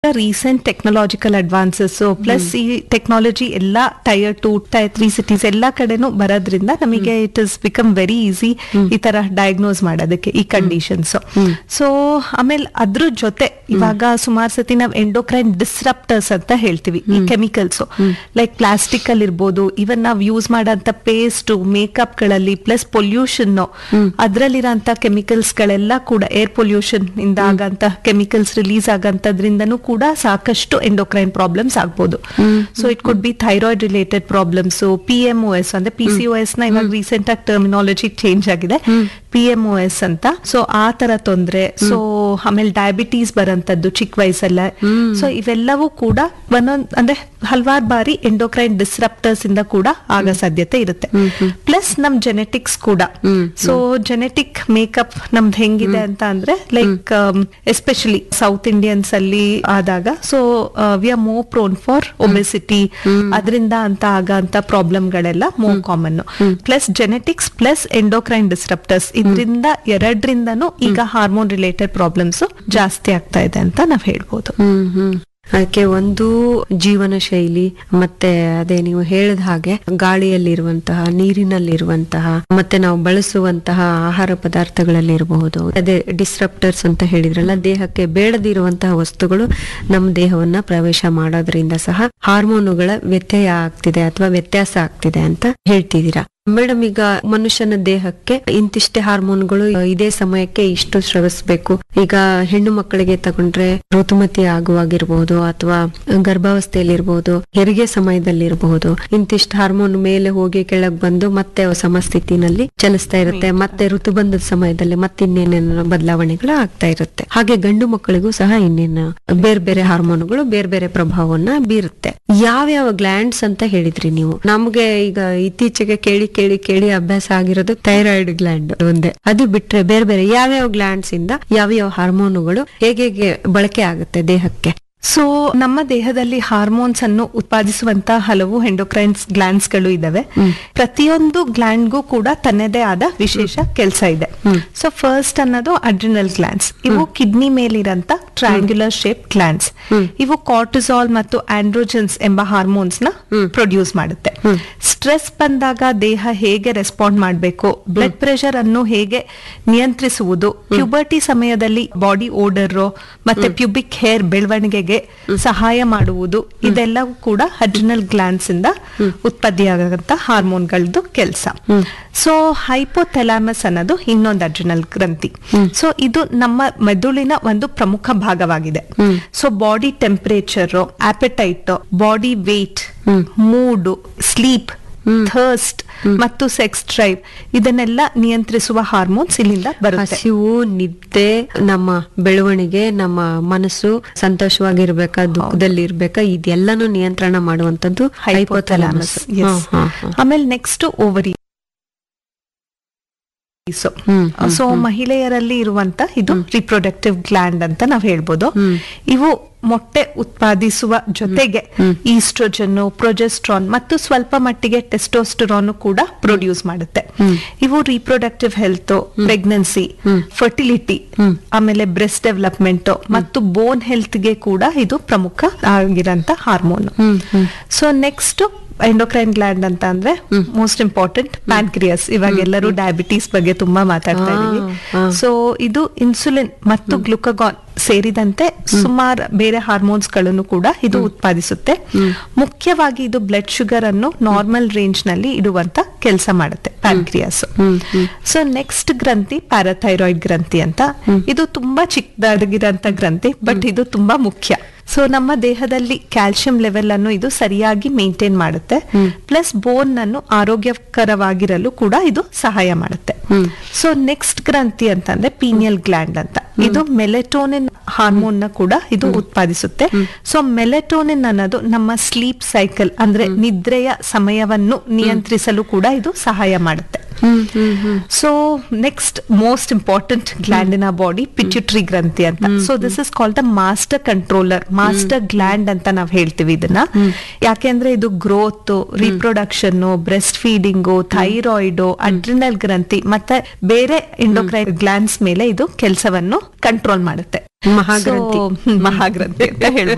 Recent technological advances plus ಈ technology ಎಲ್ಲ tier two tier three cities ಎಲ್ಲಾ ಕಡೆನೂ ಬರೋದ್ರಿಂದ ನಮಗೆ it is become very easy ಈ ತರ ಡಯಾಗ್ನೋಸ್ ಮಾಡೋದಕ್ಕೆ ಈ ಕಂಡೀಷನ್ಸ್ ಸೊ ಆಮೇಲೆ ಅದ್ರ ಜೊತೆ ಇವಾಗ ಸುಮಾರು ಸತಿ ನಾವು ಎಂಡೋಕ್ರೈನ್ ಡಿಸ್ರಪ್ಟರ್ಸ್ ಅಂತ ಹೇಳ್ತೀವಿ ಈ ಕೆಮಿಕಲ್ಸ್ ಲೈಕ್ ಪ್ಲಾಸ್ಟಿಕ್ ಅಲ್ಲಿ ಇರ್ಬೋದು ಇವನ್ ನಾವ್ ಯೂಸ್ ಮಾಡೋಂತ ಪೇಸ್ಟ್ ಮೇಕಪ್ ಗಳಲ್ಲಿ ಪ್ಲಸ್ ಪೊಲ್ಯೂಷನ್ ಅದ್ರಲ್ಲಿರೋಂತ ಕೆಮಿಕಲ್ಸ್ ಗಳೆಲ್ಲ ಕೂಡ ಏರ್ ಪೊಲ್ಯೂಷನ್ ಇಂದ ಆಗಂತ ಕೆಮಿಕಲ್ಸ್ ರಿಲೀಸ್ ಆಗಂತದ್ರಿಂದನೂ ಕೂಡ ಸಾಕಷ್ಟು ಎಂಡೋಕ್ರೈನ್ ಪ್ರಾಬ್ಲಮ್ಸ್ ಆಗ್ಬೋದು so it could be thyroid related problems P M O S ಅಂದ್ರೆ ಪಿ ಸಿ ಒ ಎಸ್ ನ ಇವಾಗ ರೀಸೆಂಟ್ ಆಗಿ ಟರ್ಮಿನಾಲಜಿ ಚೇಂಜ್ ಆಗಿದೆ ಪಿ ಎಂ ಒ ಎಸ್ ಅಂತ ಸೊ ಆ ತರ ತೊಂದ್ರೆ ಸೊ ಆಮೇಲೆ ಡಯಾಬಿಟೀಸ್ ಬರಂತದ್ದು ಚಿಕ್ಕ ವಯಸ್ಸಲ್ಲ ಸೊ ಇವೆಲ್ಲವೂ ಕೂಡ ಒಂದೊಂದ್ ಅಂದ್ರೆ ಹಲವಾರು ಬಾರಿ ಎಂಡೋಕ್ರೈನ್ ಡಿಸ್ರಪ್ಟರ್ಸ್ ಇಂದ ಕೂಡ ಆಗೋ ಸಾಧ್ಯತೆ ಇರುತ್ತೆ ಪ್ಲಸ್ ನಮ್ ಜೆನೆಟಿಕ್ಸ್ ಕೂಡ ಸೊ ಜೆನೆಟಿಕ್ ಮೇಕಪ್ ನಮ್ದು ಹೆಂಗಿದೆ ಅಂತ ಅಂದ್ರೆ ಲೈಕ್ ಎಸ್ಪೆಷಲಿ ಸೌತ್ ಇಂಡಿಯನ್ಸ್ ಅಲ್ಲಿ ಆದಾಗ so we are more prone for obesity ಅದರಿಂದ ಅಂತ ಆಗಂತ ಪ್ರಾಬ್ಲಮ್ ಗಳೆಲ್ಲ more common plus genetics plus endocrine disruptors ಇದರಿಂದ ಎರಡರಿಂದನೂ ಈಗ ಹಾರ್ಮೋನ್ ರಿಲೇಟೆಡ್ ಪ್ರಾಬ್ಲಮ್ಸ್ ಜಾಸ್ತಿ ಆಗ್ತಾ ಇದೆ ಅಂತ ನಾವ್ ಹೇಳ್ಬೋದು ಹ್ಮ್ ಹ್ಮ್ ಅದಕ್ಕೆ ಒಂದು ಜೀವನ ಶೈಲಿ ಮತ್ತೆ ಅದೇ ನೀವು ಹೇಳಿದ ಹಾಗೆ ಗಾಳಿಯಲ್ಲಿರುವಂತಹ ನೀರಿನಲ್ಲಿರುವಂತಹ ಮತ್ತೆ ನಾವು ಬಳಸುವಂತಹ ಆಹಾರ ಪದಾರ್ಥಗಳಲ್ಲಿ ಇರಬಹುದು ಅದೇ ಡಿಸ್ರಪ್ಟರ್ಸ್ ಅಂತ ಹೇಳಿದ್ರಲ್ಲ ದೇಹಕ್ಕೆ ಬೇಡದಿರುವಂತಹ ವಸ್ತುಗಳು ನಮ್ಮ ದೇಹವನ್ನ ಪ್ರವೇಶ ಮಾಡೋದ್ರಿಂದ ಸಹ ಹಾರ್ಮೋನುಗಳ ವ್ಯತ್ಯಯ ಆಗ್ತಿದೆ ಅಥವಾ ವ್ಯತ್ಯಾಸ ಆಗ್ತಿದೆ ಅಂತ ಹೇಳ್ತಿದ್ದೀರಾ ಮೇಡಮ್ ಈಗ ಮನುಷ್ಯನ ದೇಹಕ್ಕೆ ಇಂತಿಷ್ಟೇ ಹಾರ್ಮೋನ್ಗಳು ಇದೇ ಸಮಯಕ್ಕೆ ಇಷ್ಟು ಸ್ರವಿಸ್ಬೇಕು ಈಗ ಹೆಣ್ಣು ಮಕ್ಕಳಿಗೆ ತಗೊಂಡ್ರೆ ಋತುಮತಿ ಆಗುವಾಗಿರ್ಬಹುದು ಅಥವಾ ಗರ್ಭಾವಸ್ಥೆಯಲ್ಲಿರ್ಬಹುದು ಹೆರಿಗೆ ಸಮಯದಲ್ಲಿರಬಹುದು ಇಂತಿಷ್ಟು ಹಾರ್ಮೋನ್ ಮೇಲೆ ಹೋಗಿ ಕೆಳಗ್ ಬಂದು ಮತ್ತೆ ಸಮಸ್ಥಿತಿನಲ್ಲಿ ಚಲಿಸ್ತಾ ಇರುತ್ತೆ ಮತ್ತೆ ಋತುಬಂಧದ ಸಮಯದಲ್ಲಿ ಮತ್ತೆ ಇನ್ನೇನೇನೋ ಬದಲಾವಣೆಗಳು ಆಗ್ತಾ ಇರುತ್ತೆ ಹಾಗೆ ಗಂಡು ಮಕ್ಕಳಿಗೂ ಸಹ ಇನ್ನೇನು ಬೇರೆ ಬೇರೆ ಹಾರ್ಮೋನ್ಗಳು ಬೇರೆ ಬೇರೆ ಪ್ರಭಾವವನ್ನ ಬೀರುತ್ತೆ ಯಾವ್ಯಾವ ಗ್ಲ್ಯಾಂಡ್ಸ್ ಅಂತ ಹೇಳಿದ್ರಿ ನೀವು ನಮ್ಗೆ ಈಗ ಇತ್ತೀಚೆಗೆ ಕೇಳಿ ಕೇಳಿ ಕೇಳಿ ಅಭ್ಯಾಸ ಆಗಿರೋದು ಥೈರಾಯ್ಡ್ ಗ್ಲ್ಯಾಂಡ್ ಒಂದೇ ಅದು ಬಿಟ್ರೆ ಬೇರೆ ಬೇರೆ ಯಾವ್ಯಾವ ಗ್ಲ್ಯಾಂಡ್ಸ್ ಇಂದ ಯಾವ್ಯಾವ ಹಾರ್ಮೋನುಗಳು ಹೇಗೆ ಹೇಗೆ ಬಳಕೆ ಆಗುತ್ತೆ ದೇಹಕ್ಕೆ ಸೊ ನಮ್ಮ ದೇಹದಲ್ಲಿ ಹಾರ್ಮೋನ್ಸ್ ಅನ್ನು ಉತ್ಪಾದಿಸುವಂತ ಹಲವು ಎಂಡೋಕ್ರೈನ್ಸ್ ಗ್ಲ್ಯಾಂಡ್ಸ್ ಗಳು ಇದಾವೆ ಪ್ರತಿಯೊಂದು ಗ್ಲ್ಯಾಂಡ್ಗೂ ಕೂಡ ತನ್ನದೇ ಆದ ವಿಶೇಷ ಕೆಲಸ ಇದೆ ಸೊ ಫಸ್ಟ್ ಅನ್ನೋದು ಅಡ್ರಿನಲ್ ಗ್ಲ್ಯಾಂಡ್ಸ್ ಇವು ಕಿಡ್ನಿ ಮೇಲಿರಂತ ಟ್ರಯಾಂಗ್ಯುಲರ್ ಶೇಪ್ ಗ್ಲ್ಯಾಂಡ್ಸ್ ಇವು ಕಾರ್ಟಿಸಾಲ್ ಮತ್ತು ಆಂಡ್ರೋಜನ್ಸ್ ಎಂಬ ಹಾರ್ಮೋನ್ಸ್ ನ ಪ್ರೊಡ್ಯೂಸ್ ಮಾಡುತ್ತೆ ಸ್ಟ್ರೆಸ್ ಬಂದಾಗ ದೇಹ ಹೇಗೆ ರೆಸ್ಪಾಂಡ್ ಮಾಡಬೇಕು ಬ್ಲಡ್ ಪ್ರೆಷರ್ ಅನ್ನು ಹೇಗೆ ನಿಯಂತ್ರಿಸುವುದು ಪ್ಯೂಬರ್ಟಿ ಸಮಯದಲ್ಲಿ ಬಾಡಿ ಓಡರ್ ಮತ್ತೆ ಪ್ಯೂಬಿಕ್ ಹೇರ್ ಬೆಳವಣಿಗೆಗೆ ಸಹಾಯ ಮಾಡುವುದು ಇದೆಲ್ಲವೂ ಕೂಡ ಅಡ್ರಿನಲ್ ಗ್ಲ್ಯಾಂಡ್ಸ್ ಇಂದ ಉತ್ಪತ್ತಿಯಾಗಂತ ಹಾರ್ಮೋನ್ಗಳದ್ದು ಕೆಲಸ ಸೊ ಹೈಪೋಥೆಲಾಮಸ್ ಅನ್ನೋದು ಇನ್ನೊಂದು ಅಡ್ರಿನಲ್ ಗ್ರಂಥಿ ಸೊ ಇದು ನಮ್ಮ ಮೆದುಳಿನ ಒಂದು ಪ್ರಮುಖ ಭಾಗವಾಗಿದೆ so body temperature appetite body weight mood sleep thirst ಮತ್ತು ಸೆಕ್ಸ್ ಡ್ರೈವ್ ಇದನ್ನೆಲ್ಲ ನಿಯಂತ್ರಿಸುವ ಹಾರ್ಮೋನ್ಸ್ ಇಲ್ಲಿಂದ ಬರುತ್ತೆ ಹಸಿವು ನಿದ್ದೆ ನಮ್ಮ ಬೆಳವಣಿಗೆ ನಮ್ಮ ಮನಸ್ಸು ಸಂತೋಷವಾಗಿರ್ಬೇಕಾ ದುಃಖದಲ್ಲಿ ಇರ್ಬೇಕಾ ಇದೆಲ್ಲಾನು ನಿಯಂತ್ರಣ ಮಾಡುವಂತದ್ದು ಹೈಪೋಥಾಲಮಸ್ ಹೈಪೋಥೆಲಾಮಸ್ ಆಮೇಲೆ ನೆಕ್ಸ್ಟ್ ಓವರಿ ಸೊ ಮಹಿಳೆಯರಲ್ಲಿ ಇರುವಂತ ಇದು ರಿಪ್ರೊಡಕ್ಟಿವ್ ಗ್ಲ್ಯಾಂಡ್ ಅಂತ ನಾವ್ ಹೇಳ್ಬೋದು ಇವು ಮೊಟ್ಟೆ ಉತ್ಪಾದಿಸುವ ಜೊತೆಗೆ ಈಸ್ಟ್ರೋಜನ್ ಪ್ರೊಜೆಸ್ಟ್ರಾನ್ ಮತ್ತು ಸ್ವಲ್ಪ ಮಟ್ಟಿಗೆ ಟೆಸ್ಟೋಸ್ಟರಾನ್ ಕೂಡ ಪ್ರೊಡ್ಯೂಸ್ ಮಾಡುತ್ತೆ ಇವು ರಿಪ್ರೊಡಕ್ಟಿವ್ ಹೆಲ್ತ್ ಪ್ರೆಗ್ನೆನ್ಸಿ ಫರ್ಟಿಲಿಟಿ ಆಮೇಲೆ ಬ್ರೆಸ್ಟ್ ಡೆವಲಪ್ಮೆಂಟ್ ಮತ್ತು ಬೋನ್ ಹೆಲ್ತ್ ಗೆ ಕೂಡ ಇದು ಪ್ರಮುಖ ಆಗಿರಂತ hormone so next endocrine gland ಅಂತ ಅಂದ್ರೆ ಮೋಸ್ಟ್ ಇಂಪಾರ್ಟೆಂಟ್ ಪ್ಯಾನ್ಕ್ರಿಯಸ್ ಇವಾಗ ಎಲ್ಲರೂ ಡಯಾಬಿಟೀಸ್ ಬಗ್ಗೆ ತುಂಬಾ ಮಾತಾಡ್ತಾ ಇದೀವಿ ಸೊ ಇದು ಇನ್ಸುಲಿನ್ ಮತ್ತು ಗ್ಲುಕಗಾನ್ ಸೇರಿದಂತೆ ಸುಮಾರು ಬೇರೆ ಹಾರ್ಮೋನ್ಸ್ ಗಳನ್ನು ಕೂಡ ಇದು ಉತ್ಪಾದಿಸುತ್ತೆ ಮುಖ್ಯವಾಗಿ ಇದು ಬ್ಲಡ್ ಶುಗರ್ ಅನ್ನು ನಾರ್ಮಲ್ ರೇಂಜ್ ನಲ್ಲಿ ಇಡುವಂತ ಕೆಲಸ ಮಾಡುತ್ತೆ ಪ್ಯಾನ್ಕ್ರಿಯಾಸ್ ಸೊ ನೆಕ್ಸ್ಟ್ ಗ್ರಂಥಿ ಪ್ಯಾರಾಥೈರಾಯ್ಡ್ ಗ್ರಂಥಿ ಅಂತ ಇದು ತುಂಬಾ ಚಿಕ್ಕದಾಗಿರಂತ ಗ್ರಂಥಿ ಬಟ್ ಇದು ತುಂಬಾ ಮುಖ್ಯ ಸೊ ನಮ್ಮ ದೇಹದಲ್ಲಿ ಕ್ಯಾಲ್ಸಿಯಂ ಲೆವೆಲ್ ಅನ್ನು ಇದು ಸರಿಯಾಗಿ ಮೇಂಟೈನ್ ಮಾಡುತ್ತೆ ಪ್ಲಸ್ ಬೋನ್ ಅನ್ನು ಆರೋಗ್ಯಕರವಾಗಿರಲು ಕೂಡ ಇದು ಸಹಾಯ ಮಾಡುತ್ತೆ ಸೊ ನೆಕ್ಸ್ಟ್ ಗ್ರಂಥಿ ಅಂತಂದ್ರೆ ಪೀನಿಯಲ್ ಗ್ಲ್ಯಾಂಡ್ ಅಂತ ಇದು ಮೆಲೆಟೋನಿನ್ ಹಾರ್ಮೋನ್ ನ ಕೂಡ ಇದು ಉತ್ಪಾದಿಸುತ್ತೆ ಸೊ ಮೆಲೆಟೋನಿನ್ ಅನ್ನೋದು ನಮ್ಮ ಸ್ಲೀಪ್ ಸೈಕಲ್ ಅಂದ್ರೆ ನಿದ್ರೆಯ ಸಮಯವನ್ನು ನಿಯಂತ್ರಿಸಲು ಕೂಡ ಇದು ಸಹಾಯ ಮಾಡುತ್ತೆ so next most important gland in a body pituitary ಗ್ರಂಥಿ ಅಂತ so this is called the master controller master gland ಅಂತ ನಾವ್ ಹೇಳ್ತೀವಿ ಇದನ್ನ ಯಾಕೆಂದ್ರೆ ಇದು growth reproduction breast feeding thyroid adrenal ಗ್ರಂಥಿ ಮತ್ತೆ ಬೇರೆ ಎಂಡೋಕ್ರೈನ್ ಗ್ಲ್ಯಾಂಡ್ಸ್ ಮೇಲೆ ಇದು ಕೆಲಸವನ್ನು ಕಂಟ್ರೋಲ್ ಮಾಡುತ್ತೆ ಮಹಾಗ್ರಂಥಿ. So, ಮಹಾಗ್ರಂಥಿ ಅಂತ ಹೇಳ್ಬೋದು